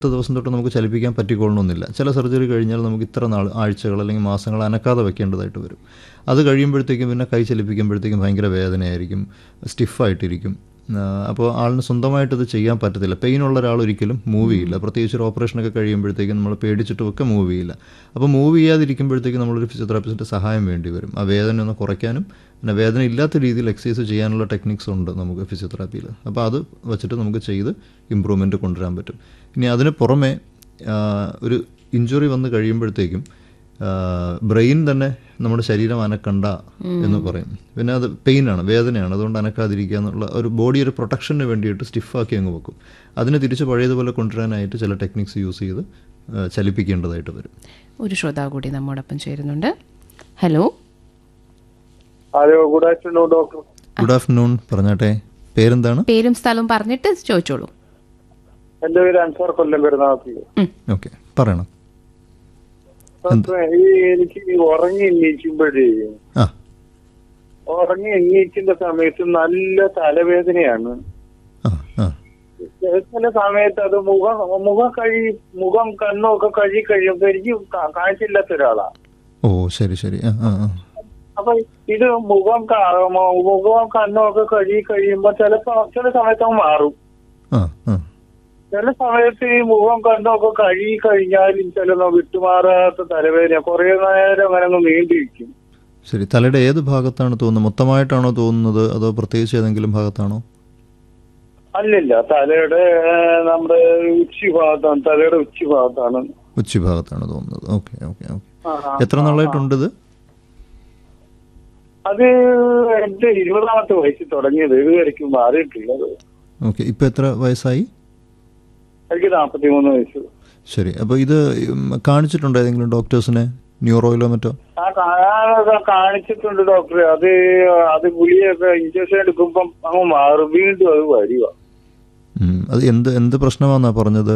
പത്ത് ദിവസം തൊട്ട് നമുക്ക് ചലിപ്പിക്കാൻ പറ്റിക്കൊള്ളണമെന്നില്ല ചില സർജറി കഴിഞ്ഞാൽ നമുക്ക് ഇത്ര നാൾ ആഴ്ചകൾ അല്ലെങ്കിൽ മാസങ്ങൾ അനക്കാതെ വെക്കേണ്ടതായിട്ട് വരും അത് കഴിയുമ്പോഴത്തേക്കും പിന്നെ കൈ ചലിപ്പിക്കുമ്പോഴത്തേക്കും ഭയങ്കര വേദനയായിരിക്കും സ്റ്റിഫായിട്ടിരിക്കും അപ്പോൾ ആളിന് സ്വന്തമായിട്ട് ഇത് ചെയ്യാൻ പറ്റത്തില്ല പെയിൻ ഉള്ള ഒരാൾ ഒരിക്കലും മൂവ് ചെയ്യില്ല പ്രത്യേകിച്ച് ഒരു ഓപ്പറേഷനൊക്കെ കഴിയുമ്പോഴത്തേക്കും നമ്മൾ പേടിച്ചിട്ടും ഒക്കെ മൂവ് ചെയ്യില്ല അപ്പോൾ മൂവ് ചെയ്യാതിരിക്കുമ്പോഴത്തേക്കും നമ്മളൊരു ഫിസിയോതെറാപ്പിസ്റ്റിൻ്റെ സഹായം വേണ്ടി വരും ആ വേദന ഒന്ന് കുറയ്ക്കാനും പിന്നെ വേദന ഇല്ലാത്ത രീതിയിൽ എക്സസൈസ് ചെയ്യാനുള്ള ടെക്നിക്സ് ഉണ്ട് നമുക്ക് ഫിസിയോതെറാപ്പിയിൽ അപ്പോൾ അത് വെച്ചിട്ട് നമുക്ക് ചെയ്ത് ഇമ്പ്രൂവ്മെൻറ്റ് കൊണ്ടുവരാൻ പറ്റും ഇനി അതിന് പുറമെ ആ, ഒരു ഇഞ്ചുറി വന്ന് കഴിയുമ്പോഴത്തേക്കും ബ്രെയിൻ തന്നെ നമ്മുടെ ശരീരം അനക്കണ്ട എന്ന് പറയും പിന്നെ അത് പെയിനാണ് വേദനയാണ് അതുകൊണ്ട് അനക്കാതിരിക്കുക എന്നുള്ള ഒരു ബോഡി ഒരു പ്രൊട്ടക്ഷന് വേണ്ടിയിട്ട് സ്റ്റിഫാക്കി അങ്ങ് വെക്കും അതിനെ തിരിച്ച് പഴയതുപോലെ കൊണ്ടുവരാനായിട്ട് ചില ടെക്നിക്സ് യൂസ് ചെയ്ത് ആ, ചലിപ്പിക്കേണ്ടതായിട്ട് വരും ഒരു ശ്രോതാവ് കൂടി നമ്മോടൊപ്പം ചേരുന്നുണ്ട് hello hello good afternoon doctor good afternoon പറഞ്ഞാട്ടെ പേരെന്താണ് പേരും സ്ഥലവും പറഞ്ഞിട്ട് ചോദിച്ചോളൂ എന്റെ പേര് അൻസാർ കൊല്ലം പെരുന്നാക്കില് ഓക്കെ പറയണം ഈ എനിക്ക് ഈ ഉറങ്ങി എണ്ണീക്കുമ്പോഴേ ആ ഉറങ്ങി എണ്ണീക്കുന്ന സമയത്ത് നല്ല തലവേദനയാണ് ആ ആ ചില സമയത്ത് അത് മുഖം മുഖം കഴി മുഖം കണ്ണൊക്കെ കഴുകി കഴിയുമ്പോ എനിക്ക് കാ- കാഴ്ചയില്ലാത്ത ഒരാളാ ഓ ശരി ശരി ആ ആ ആ അപ്പൊ ഇത് മുഖം കാ- മു- മുഖം കണ്ണൊക്കെ കഴുകി കഴിയുമ്പോ ചിലപ്പോ ചില സമയത്ത് അങ്ങ് മാറും ആ ആ ചില സമയത്ത് ഈ മുഖം കണ്ണൊക്കെ കഴുകി കഴിഞ്ഞാലും ചില വിട്ടുമാറാത്ത തലവേദന കുറെ നേരം അങ്ങനെ അങ്ങ് നീണ്ടിരിക്കും ശരി തലയുടെ ഏത് ഭാഗത്താണ് തോന്നുന്നത് മൊത്തമായിട്ടാണോ തോന്നുന്നത് അതോ പ്രത്യേകിച്ച് ഏതെങ്കിലും ഭാഗത്താണോ അല്ലല്ല തലയുടെ ആ, നമ്മുടെ ഉച്ചി ഭാഗത്താണ് തലയുടെ ഉച്ചി ഭാഗത്താണ് ഉച്ചി ഭാഗത്താണ് തോന്നുന്നത് ഓക്കെ ഓക്കെ ഓക്കെ ആ, ആ, എത്ര നാളായിട്ടുണ്ട് ഇത് അത് എന്റെ ഇരുപതാമത്തെ വയസ്സിൽ തുടങ്ങിയത് ഇതുവരെയ്ക്കും മാറിയിട്ടില്ലത് ഓക്കെ ഇപ്പം എത്ര വയസ്സായി എനിക്ക് നാപ്പത്തി മൂന്ന് വയസ്സ് ശരി അപ്പോൾ ഇത് ഉം, കാണിച്ചിട്ടുണ്ടോ ഏതെങ്കിലും ഡോക്ടേഴ്സിനെ ന്യൂറോയിലോ മറ്റോ ആ കാണാനൊക്കെ കാണിച്ചിട്ടുണ്ട് ഡോക്ടറെ അത് അത് ഗുളിയൊക്കെ ഇഞ്ചക്ഷൻ എടുക്കുമ്പം അങ്ങ് മാറും വീണ്ടും അത് വരിക ഉം, അത് എന്ത് എന്ത് പ്രശ്നമാണെന്നാ പറഞ്ഞത്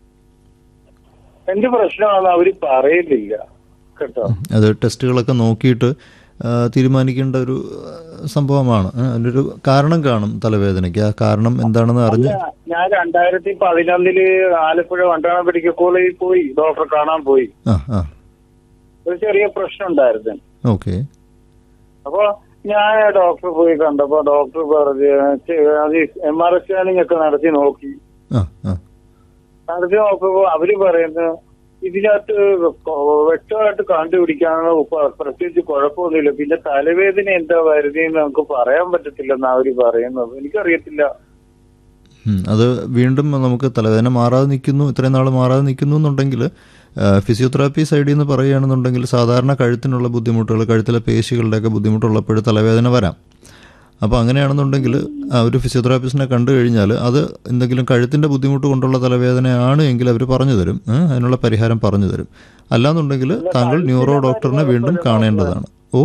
എന്ത് പ്രശ്നമാണെന്ന് അവര് പറയുന്നില്ല കേട്ടോ അത് ടെസ്റ്റുകളൊക്കെ നോക്കിയിട്ട് ആ, തീരുമാനിക്കേണ്ട ഒരു ആ, സംഭവമാണ് ആ, അതിനൊരു കാരണം കാണും തലവേദനയ്ക്ക് ആ കാരണം എന്താണെന്ന് അറിഞ്ഞ് ഞാൻ രണ്ടായിരത്തി പതിനൊന്നില് ആലപ്പുഴ വണ്ടാനം മെഡിക്കൽ കോളേജിൽ പോയി ഡോക്ടറെ കാണാൻ പോയി ആ ആ ഒരു ചെറിയ പ്രശ്നം ഉണ്ടായിരുന്നു ഓക്കെ അപ്പൊ ഞാൻ ഡോക്ടറെ പോയി കണ്ടപ്പോ ഡോക്ടർ പറഞ്ഞു "ചെ- അത് എം ആർ സ്കാനിങ് ഒക്കെ നടത്തി നോക്കി ആ ആ നടത്തി നോക്കുമ്പോ അവര് പറയുന്നു ഇതിനകത്ത് വ്യക്തമായിട്ട് കണ്ടുപിടിക്കാനുള്ള ഉപ- പ്രത്യേകിച്ച് കുഴപ്പമൊന്നുമില്ല പിന്നെ തലവേദന എന്താ വരുന്നതെന്ന് നമുക്ക് പറയാൻ പറ്റത്തില്ലെന്നാ അവര് പറയുന്നത് എനിക്കറിയത്തില്ല ഉം, അത് വീണ്ടും നമുക്ക് തലവേദന മാറാതെ നിൽക്കുന്നു ഇത്രയും നാൾ മാറാതെ നിൽക്കുന്നു എന്നുണ്ടെങ്കിൽ ഫിസിയോതെറാപ്പി സൈഡിൽ നിന്ന് പറയുകയാണെന്നുണ്ടെങ്കിൽ സാധാരണ കഴുത്തിനുള്ള ബുദ്ധിമുട്ടുകൾ കഴുത്തിലെ പേശികളുടെയൊക്കെ ബുദ്ധിമുട്ടുള്ളപ്പോൾ തലവേദന വരാം അപ്പോൾ അങ്ങനെയാണെന്നുണ്ടെങ്കിൽ ആ, ഒരു ഫിസിയോതെറാപ്പിസ്റ്റിനെ കണ്ടു കഴിഞ്ഞാൽ അത് എന്തെങ്കിലും കഴുത്തിൻ്റെ ബുദ്ധിമുട്ട് കൊണ്ടുള്ള തലവേദനയാണ് എങ്കിൽ അവർ പറഞ്ഞു തരും ഏ, അതിനുള്ള പരിഹാരം പറഞ്ഞു തരും അല്ലാന്നുണ്ടെങ്കിൽ താങ്കൾ ന്യൂറോ ഡോക്ടറിനെ വീണ്ടും കാണേണ്ടതാണ് ഓ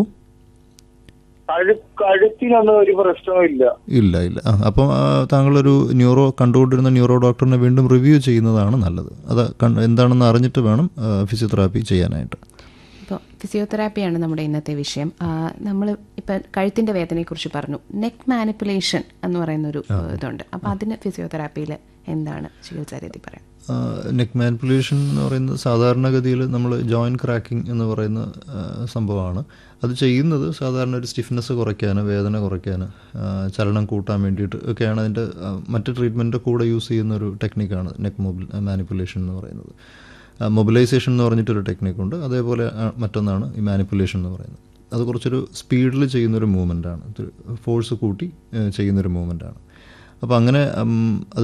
കഴു കഴുത്തിനൊന്നും ഒരു പ്രശ്നവും ഇല്ല ഇല്ല ഇല്ല ആ അപ്പം ആ, താങ്കളൊരു ന്യൂറോ കണ്ടുകൊണ്ടിരുന്ന ന്യൂറോ ഡോക്ടറിനെ വീണ്ടും റിവ്യൂ ചെയ്യുന്നതാണ് നല്ലത് അത് കൺ- എന്താണെന്ന് അറിഞ്ഞിട്ട് വേണം ആ, ഫിസിയോതെറാപ്പി ചെയ്യാനായിട്ട് ഇപ്പോൾ ഫിസിയോതെറാപ്പിയാണ് നമ്മുടെ ഇന്നത്തെ വിഷയം നമ്മൾ ഇപ്പം കഴുത്തിൻ്റെ വേദനയെക്കുറിച്ച് പറഞ്ഞു നെക്ക് മാനിപ്പുലേഷൻ എന്ന് പറയുന്നൊരു ഇതുണ്ട് അപ്പോൾ അതിന് ഫിസിയോതെറാപ്പിയിൽ എന്താണ് ചികിത്സാ രീതി പറയാം നെക്ക് മാനിപ്പുലേഷൻ എന്ന് പറയുന്നത് സാധാരണഗതിയിൽ നമ്മൾ ജോയിൻറ്റ് ക്രാക്കിംഗ് എന്ന് പറയുന്ന ആ, സംഭവമാണ് അത് ചെയ്യുന്നത് സാധാരണ ഒരു സ്റ്റിഫ്നെസ് കുറയ്ക്കാൻ വേദന കുറയ്ക്കാൻ ആ, ചലനം കൂട്ടാൻ വേണ്ടിയിട്ട് ഒക്കെയാണ് അതിൻ്റെ ആ, മറ്റ് ട്രീറ്റ്മെൻറ്റ് കൂടെ യൂസ് ചെയ്യുന്ന ഒരു ടെക്നിക്കാണ് നെക്ക് മൊബിൽ മാനിപ്പുലേഷൻ എന്ന് പറയുന്നത് മൊബിലൈസേഷൻ എന്ന് പറഞ്ഞിട്ടൊരു ടെക്നിക്കുണ്ട് അതേപോലെ ആ, മറ്റൊന്നാണ് ഈ മാനിപ്പുലേഷൻ എന്ന് പറയുന്നത് അത് കുറച്ചൊരു സ്പീഡിൽ ചെയ്യുന്നൊരു മൂവ്മെൻറ്റാണ് ഫോഴ്സ് കൂട്ടി ആ, ചെയ്യുന്നൊരു മൂവ്മെൻറ്റാണ് അപ്പോൾ അങ്ങനെ ഉം, അത്